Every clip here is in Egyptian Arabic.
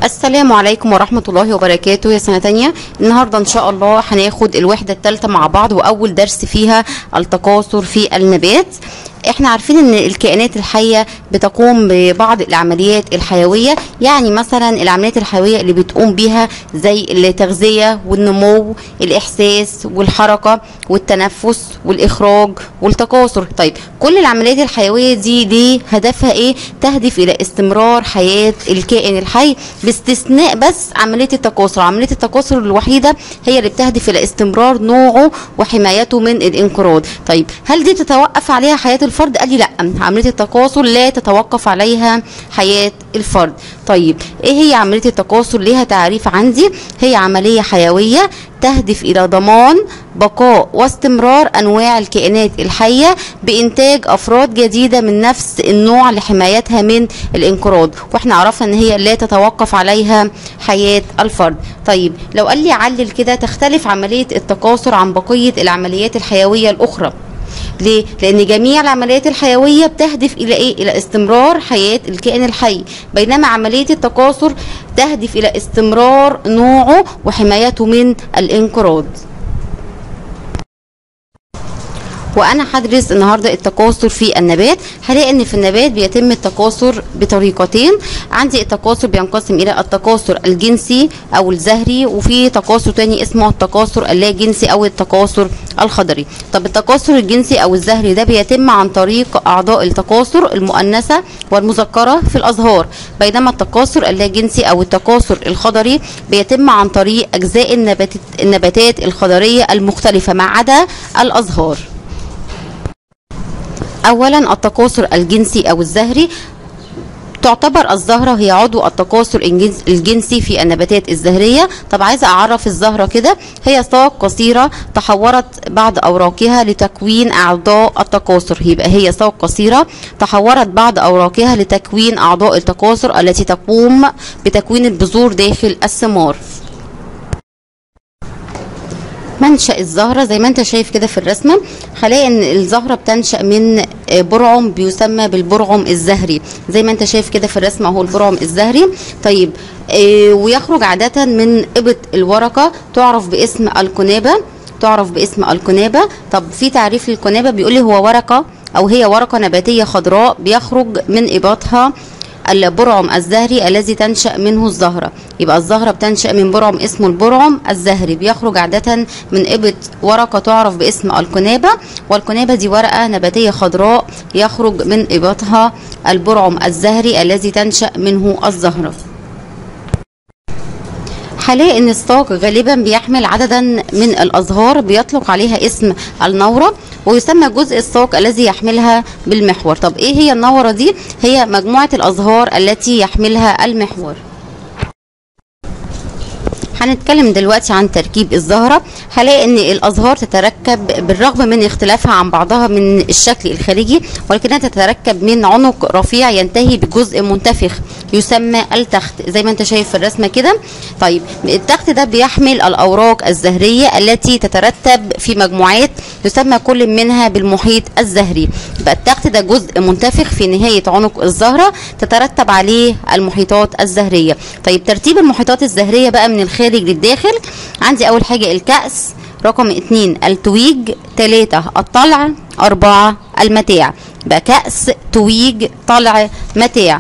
السلام عليكم ورحمة الله وبركاته يا سنة تانية النهاردة إن شاء الله هناخد الوحدة الثالثة مع بعض وأول درس فيها التكاثر في النبات احنا عارفين ان الكائنات الحية بتقوم ببعض العمليات الحيوية يعني مثلا العمليات الحيوية اللي بتقوم بيها زي التغذية والنمو الإحساس والحركة والتنفس والإخراج والتكاثر طيب كل العمليات الحيوية دي دي هدفها ايه تهدف إلى استمرار حياة الكائن الحي باستثناء بس عملية التكاثر عملية التكاثر الوحيدة هي اللي بتهدف إلى استمرار نوعه وحمايته من الانقراض طيب هل دي تتوقف عليها حياة الفرد قال لي لا عمليه التكاثر لا تتوقف عليها حياه الفرد طيب ايه هي عمليه التكاثر ليها تعريف عندي هي عمليه حيويه تهدف الى ضمان بقاء واستمرار انواع الكائنات الحيه بانتاج افراد جديده من نفس النوع لحمايتها من الانقراض واحنا عرفنا ان هي لا تتوقف عليها حياه الفرد طيب لو قال لي علل كده تختلف عمليه التكاثر عن بقيه العمليات الحيويه الاخرى ليه؟ لأن جميع العمليات الحيوية بتهدف إلى إيه؟ إلى استمرار حياة الكائن الحي، بينما عملية التكاثر تهدف إلى استمرار نوعه وحمايته من الانقراض. وانا هدرس النهارده التكاثر في النبات هلاقي ان في النبات بيتم التكاثر بطريقتين عندي التكاثر بينقسم الى التكاثر الجنسي او الزهري وفي تكاثر تاني اسمه التكاثر اللا جنسي او التكاثر الخضري طب التكاثر الجنسي او الزهري ده بيتم عن طريق اعضاء التكاثر المؤنثه والمذكره في الازهار بينما التكاثر اللا جنسي او التكاثر الخضري بيتم عن طريق اجزاء النباتات النباتات الخضريه المختلفه ما عدا الازهار اولا التكاثر الجنسي او الزهري تعتبر الزهرة هي عضو التكاثر الجنسي في النباتات الزهرية طب عايزة أعرف الزهرة كده هي ساق قصيرة تحورت بعض أوراقها لتكوين أعضاء التكاثر يبقى هي ساق قصيرة تحورت بعض أوراقها لتكوين أعضاء التكاثر التي تقوم بتكوين البذور داخل الثمار منشأ الزهرة زي ما انت شايف كده في الرسمة هلاقي ان الزهرة بتنشأ من برعم بيسمى بالبرعم الزهري زي ما انت شايف كده في الرسمة اهو البرعم الزهري طيب ويخرج عادة من إبط الورقة تعرف باسم الكنابة تعرف باسم الكنابة طب في تعريف للكنابة بيقول لي هو ورقة أو هي ورقة نباتية خضراء بيخرج من إباطها البرعم الزهري الذي تنشأ منه الزهرة يبقى الزهرة بتنشأ من برعم اسمه البرعم الزهري بيخرج عادة من إبط ورقة تعرف باسم الكنابة والكنابة دي ورقة نباتية خضراء يخرج من إباطها البرعم الزهري الذي تنشأ منه الزهرة هلاقي ان الساق غالبا بيحمل عددا من الازهار بيطلق عليها اسم النوره ويسمى جزء الساق الذي يحملها بالمحور طب ايه هي النوره دي هي مجموعه الازهار التي يحملها المحور هنتكلم دلوقتي عن تركيب الزهرة هلاقي ان الازهار تتركب بالرغم من اختلافها عن بعضها من الشكل الخارجي ولكنها تتركب من عنق رفيع ينتهي بجزء منتفخ يسمى التخت زي ما انت شايف في الرسمة كده طيب التخت ده بيحمل الاوراق الزهرية التي تترتب في مجموعات يسمى كل منها بالمحيط الزهري يبقى التخت ده جزء منتفخ في نهاية عنق الزهرة تترتب عليه المحيطات الزهرية طيب ترتيب المحيطات الزهرية بقى من الخارج للداخل عندي اول حاجة الكأس رقم اتنين التويج تلاتة الطلع اربعة المتاع يبقى كأس تويج طلع متاع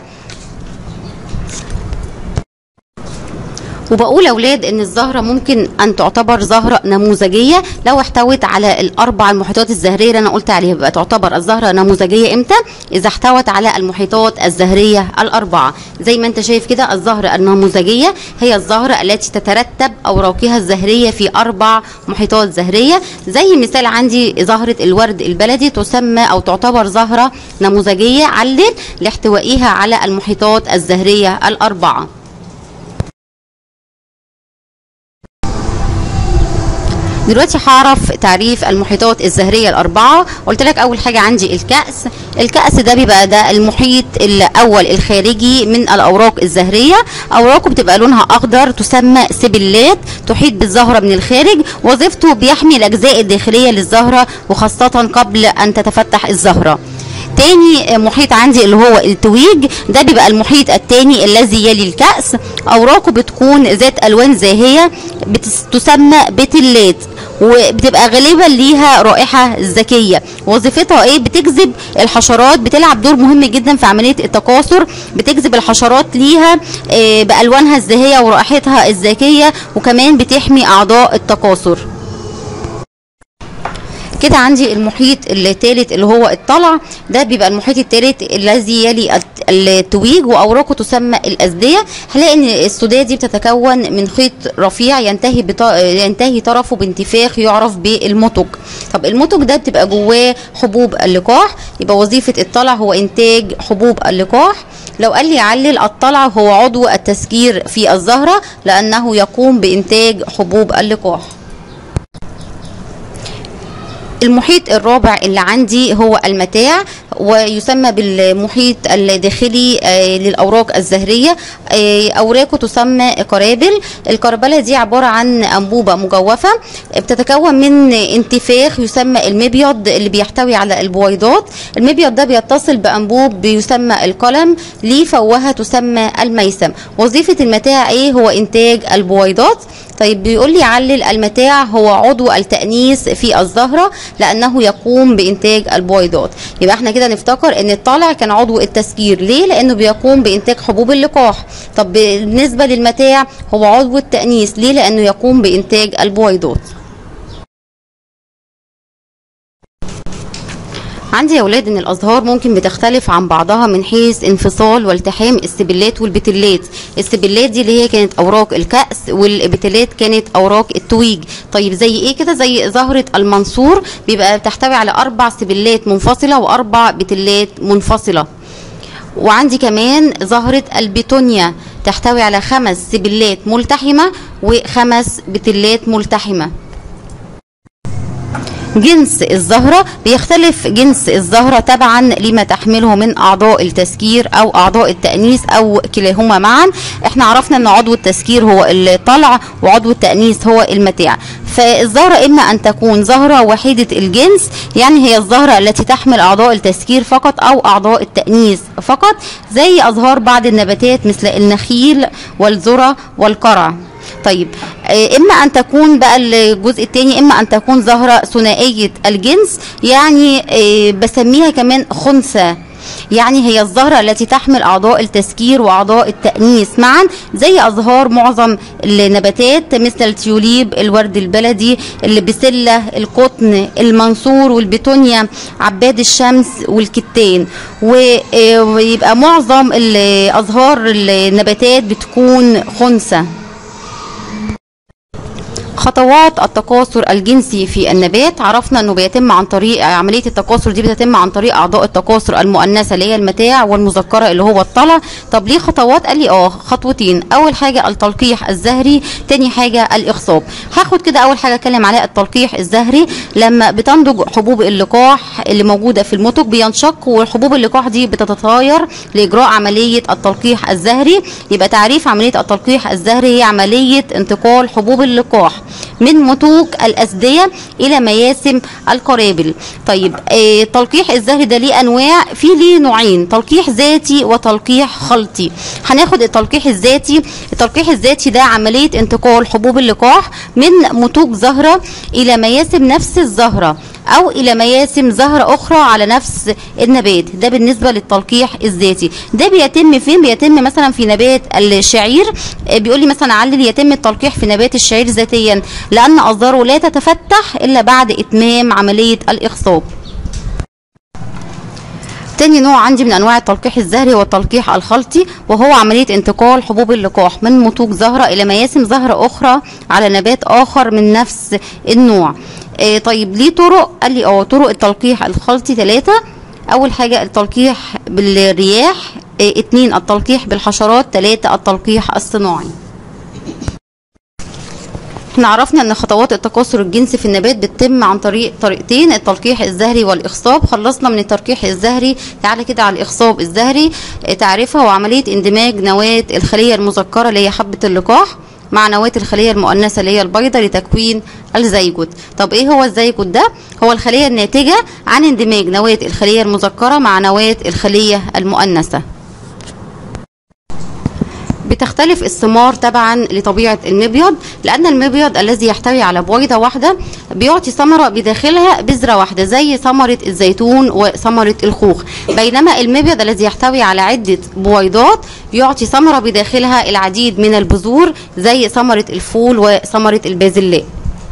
وبقول اولاد ان الزهره ممكن ان تعتبر زهره نموذجيه لو احتوت على الاربع المحيطات الزهريه اللي انا قلت عليها يبقى تعتبر الزهره نموذجيه امتى اذا احتوت على المحيطات الزهريه الاربعه زي ما انت شايف كده الزهره النموذجيه هي الزهره التي تترتب اوراقها الزهريه في اربع محيطات زهريه زي مثال عندي زهره الورد البلدي تسمى او تعتبر زهره نموذجيه علل لاحتوائها على المحيطات الزهريه الاربعه دلوقتي هعرف تعريف المحيطات الزهريه الاربعه قلت لك اول حاجه عندي الكأس الكأس ده بيبقى ده المحيط الاول الخارجي من الاوراق الزهريه اوراقه بتبقى لونها اخضر تسمى سبلات تحيط بالزهره من الخارج وظيفته بيحمي الاجزاء الداخليه للزهره وخاصه قبل ان تتفتح الزهره تاني محيط عندي اللي هو التويج ده بيبقى المحيط التاني الذي يلي الكأس اوراقه بتكون ذات الوان زاهية بتسمى بتلات وبتبقى غالبا ليها رائحة ذكية وظيفتها ايه بتجذب الحشرات بتلعب دور مهم جدا في عملية التكاثر بتجذب الحشرات ليها آه، بألوانها الزاهية ورائحتها الذكية وكمان بتحمي أعضاء التكاثر كده عندي المحيط الثالث اللي هو الطلع ده بيبقى المحيط الثالث الذي يلي الت- التويج واوراقه تسمى الازديه هنلاقي ان السداد دي بتتكون من خيط رفيع ينتهي بط... ينتهي طرفه بانتفاخ يعرف بالمتج طب المتج ده بتبقى جواه حبوب اللقاح يبقى وظيفه الطلع هو انتاج حبوب اللقاح لو قال لي علل الطلع هو عضو التسكير في الزهره لانه يقوم بانتاج حبوب اللقاح المحيط الرابع اللي عندي هو المتاع ويسمى بالمحيط الداخلي آه، للأوراق الزهرية آه، أوراقه تسمى قرابل القربلة دي عبارة عن أنبوبة مجوفة بتتكون من انتفاخ يسمى المبيض اللي بيحتوي على البويضات المبيض ده بيتصل بأنبوب بيسمى القلم ليه فوهة تسمى الميسم وظيفة المتاع ايه هو انتاج البويضات طيب بيقول لي علل المتاع هو عضو التأنيث في الزهرة لأنه يقوم بإنتاج البويضات يبقى احنا كده نفتكر ان الطالع كان عضو التسكير ليه لأنه بيقوم بإنتاج حبوب اللقاح طب بالنسبة للمتاع هو عضو التأنيث ليه لأنه يقوم بإنتاج البويضات عندي يا اولاد ان الازهار ممكن بتختلف عن بعضها من حيث انفصال والتحام السبلات والبتلات السبلات دي اللي هي كانت اوراق الكأس والبتلات كانت اوراق التويج طيب زي ايه كده زي زهرة المنصور بيبقى بتحتوي على اربع سبلات منفصلة واربع بتلات منفصلة وعندي كمان زهرة البيتونيا تحتوي على خمس سبلات ملتحمة وخمس بتلات ملتحمة جنس الزهرة بيختلف جنس الزهرة تبعا لما تحمله من أعضاء التسكير أو أعضاء التأنيث أو كلاهما معا احنا عرفنا أن عضو التسكير هو الطلع وعضو التأنيث هو المتاع فالزهرة إما أن تكون زهرة وحيدة الجنس يعني هي الزهرة التي تحمل أعضاء التسكير فقط أو أعضاء التأنيث فقط زي أزهار بعض النباتات مثل النخيل والذرة والقرع طيب آه، اما ان تكون بقى الجزء الثاني اما ان تكون زهره ثنائيه الجنس يعني آه، بسميها كمان خنثى يعني هي الزهرة التي تحمل أعضاء التسكير وأعضاء التأنيث معا زي أزهار معظم النباتات مثل التيوليب الورد البلدي البسلة القطن المنصور والبتونيا عباد الشمس والكتان و- آه، ويبقى معظم الأزهار النباتات بتكون خنثى خطوات التكاثر الجنسي في النبات عرفنا انه بيتم عن طريق عمليه التكاثر دي بتتم عن طريق اعضاء التكاثر المؤنثه اللي هي المتاع والمذكره اللي هو الطلع طب ليه خطوات قال لي اه خطوتين اول حاجه التلقيح الزهري تاني حاجه الاخصاب هاخد كده اول حاجه اتكلم عليها التلقيح الزهري لما بتنضج حبوب اللقاح اللي موجوده في المتج بينشق وحبوب اللقاح دي بتتطاير لاجراء عمليه التلقيح الزهري يبقى تعريف عمليه التلقيح الزهري هي عمليه انتقال حبوب اللقاح من متوج الأسدية إلى مياسم القرابل طيب آه، التلقيح الزهري ده ليه أنواع في ليه نوعين تلقيح ذاتي وتلقيح خلطي هناخد التلقيح الذاتي التلقيح الذاتي ده عملية انتقال حبوب اللقاح من متوج زهرة إلى مياسم نفس الزهرة او الى مياسم زهرة اخرى على نفس النبات ده بالنسبة للتلقيح الذاتي ده بيتم فين بيتم مثلا في نبات الشعير آه، بيقول لي مثلا علل يتم التلقيح في نبات الشعير ذاتيا لان ازهاره لا تتفتح الا بعد اتمام عملية الاخصاب تاني نوع عندي من انواع التلقيح الزهري هو التلقيح الخلطي وهو عمليه انتقال حبوب اللقاح من متوج زهره الى مياسم زهره اخرى على نبات اخر من نفس النوع آه طيب ليه طرق قال لي اه طرق التلقيح الخلطي ثلاثه اول حاجه التلقيح بالرياح آه اتنين التلقيح بالحشرات ثلاثه التلقيح الصناعي احنا عرفنا ان خطوات التكاثر الجنسي في النبات بتتم عن طريق طريقتين التلقيح الزهري والاخصاب خلصنا من التلقيح الزهري تعالى كده على الاخصاب الزهري اه، تعريفها هو عمليه اندماج نواه الخليه المذكره اللي هي حبه اللقاح مع نواة الخلية المؤنثة اللي هي البيضة لتكوين الزيجوت طب ايه هو الزيجوت ده هو الخلية الناتجة عن اندماج نواة الخلية المذكرة مع نواة الخلية المؤنثة بتختلف الثمار تبعا لطبيعة المبيض لأن المبيض الذي يحتوي على بويضة واحدة بيعطي ثمرة بداخلها بذرة واحدة زي ثمرة الزيتون وثمرة الخوخ بينما المبيض الذي يحتوي على عدة بويضات يعطي ثمرة بداخلها العديد من البذور زي ثمرة الفول وثمرة البازلاء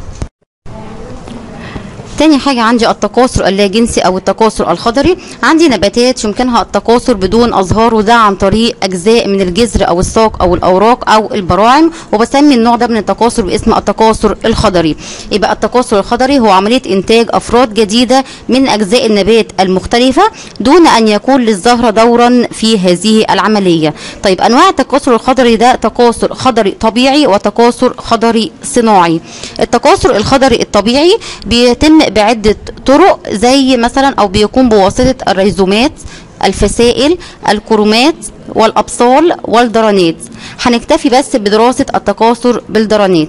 تاني حاجة عندي التكاثر اللاجنسي أو التكاثر الخضري عندي نباتات يمكنها التكاثر بدون أزهار وده عن طريق أجزاء من الجذر أو الساق أو الأوراق أو البراعم وبسمي النوع ده من التكاثر باسم التكاثر الخضري يبقى التكاثر الخضري هو عملية إنتاج أفراد جديدة من أجزاء النبات المختلفة دون أن يكون للزهرة دورا في هذه العملية طيب أنواع التكاثر الخضري ده تكاثر خضري طبيعي وتكاثر خضري صناعي التكاثر الخضري الطبيعي بيتم بعدة طرق زي مثلا أو بيكون بواسطة الريزومات الفسائل الكرومات والأبصال والدرانات هنكتفي بس بدراسة التكاثر بالدرانات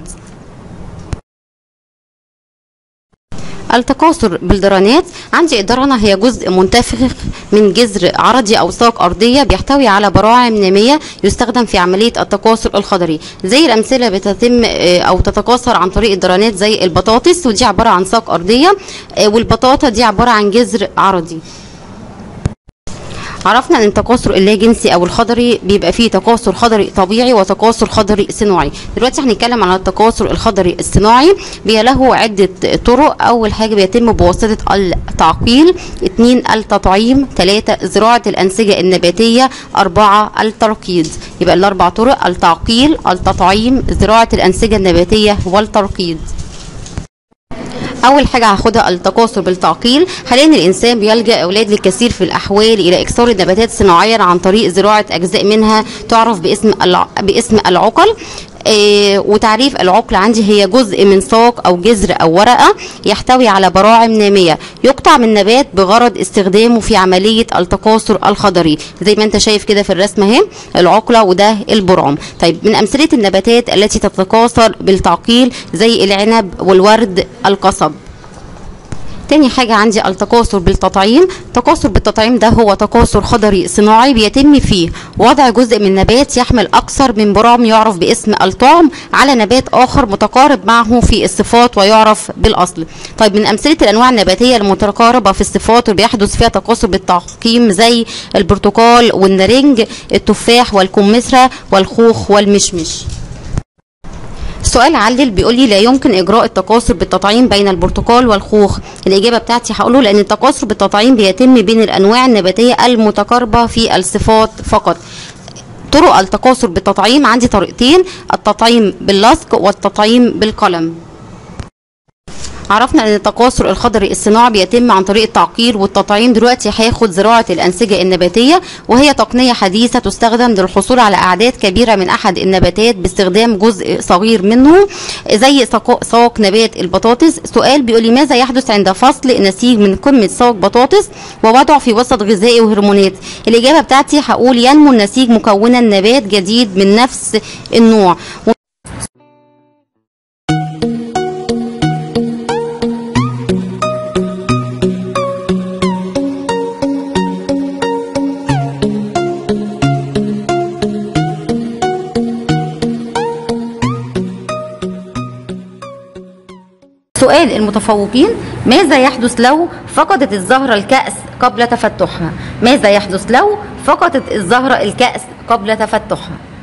التكاثر بالدرانات عندي الدرنة هي جزء منتفخ من جذر عرضي أو ساق أرضية بيحتوي على براعم نامية يستخدم في عملية التكاثر الخضري زي الأمثلة بتتم آه، أو تتكاثر عن طريق الدرانات زي البطاطس ودي عبارة عن ساق أرضية آه، والبطاطا دي عبارة عن جذر عرضي عرفنا ان التكاثر اللاجنسي او الخضري بيبقى فيه تكاثر خضري طبيعي وتكاثر خضري صناعي دلوقتي هنتكلم عن التكاثر الخضري الصناعي بي له عده طرق اول حاجه بيتم بواسطه التعقيل اثنين التطعيم ثلاثه زراعه الانسجه النباتيه اربعه الترقيد يبقى الاربع طرق التعقيل التطعيم زراعه الانسجه النباتيه والترقيد اول حاجه هاخدها التكاثر بالتعقيل هلاقي ان الانسان بيلجا اولاد للكثير في الاحوال الى اكثار النباتات صناعيا عن طريق زراعه اجزاء منها تعرف باسم الع... باسم العقل آه، وتعريف العقل عندي هي جزء من ساق او جذر او ورقه يحتوي على براعم ناميه يقطع من نبات بغرض استخدامه في عمليه التكاثر الخضري زي ما انت شايف كده في الرسمه اهي العقله وده البرعم طيب من امثله النباتات التي تتكاثر بالتعقيل زي العنب والورد القصب تاني حاجة عندي التكاثر بالتطعيم التكاثر بالتطعيم ده هو تكاثر خضري صناعي بيتم فيه وضع جزء من نبات يحمل أكثر من برام يعرف باسم الطعم على نبات آخر متقارب معه في الصفات ويعرف بالأصل طيب من أمثلة الأنواع النباتية المتقاربة في الصفات وبيحدث فيها تكاثر بالتعقيم زي البرتقال والنارنج التفاح والكمثرى والخوخ والمشمش سؤال علل بيقول لي لا يمكن اجراء التكاثر بالتطعيم بين البرتقال والخوخ الاجابه بتاعتي هقوله لان التكاثر بالتطعيم بيتم بين الانواع النباتيه المتقاربه في الصفات فقط طرق التكاثر بالتطعيم عندي طريقتين التطعيم باللصق والتطعيم بالقلم عرفنا ان التكاثر الخضري الصناعي بيتم عن طريق التعقير والتطعيم دلوقتي هياخد زراعه الانسجه النباتيه وهي تقنيه حديثه تستخدم للحصول على اعداد كبيره من احد النباتات باستخدام جزء صغير منه زي ساق ساق نبات البطاطس سؤال بيقول لي ماذا يحدث عند فصل نسيج من قمه ساق بطاطس ووضعه في وسط غذائي وهرمونات الاجابه بتاعتي هقول ينمو النسيج مكونا نبات جديد من نفس النوع سؤال المتفوقين ماذا يحدث لو فقدت الزهرة الكأس قبل تفتحها ماذا يحدث لو فقدت الزهرة الكأس قبل تفتحها